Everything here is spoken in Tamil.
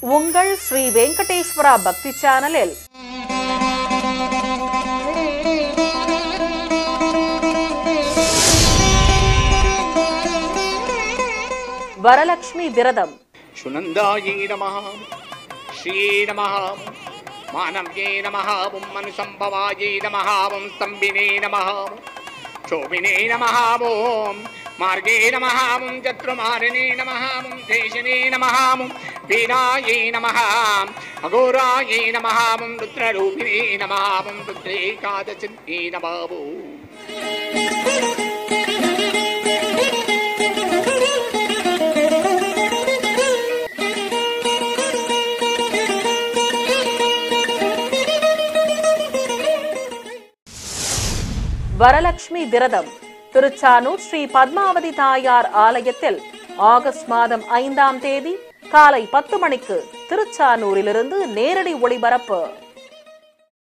உங்கள் ஸ்ரீ வெங்கடேஸ்வரா பக்தி சேனலில் வரலட்சுமி விரதம் சுனந்தாயை நம ஸ்ரீ நம மானவ்யே நம ஓம் மனுசம்பவாயை நம ஓம் ஸ்தம்பினே நம சோபினே நம ஓம் மார்கே நம ஓம் சத்ருமாரிணே நம ஓம் தேசனே நம ஓம் வீராயை நம அகோராயை நம ஓம் ருத்ரரூபிணே நம ஓம் ருத்ரேகாதசின்னே நம ஓம் வரலட்சுமி விரதம் திருச்சானூர் ஸ்ரீ பத்மாவதி தாயார் ஆலயத்தில் ஆகஸ்ட் மாதம் ஐந்தாம் தேதி காலை பத்து மணிக்கு திருச்சானூரிலிருந்து நேரடி ஒளிபரப்பு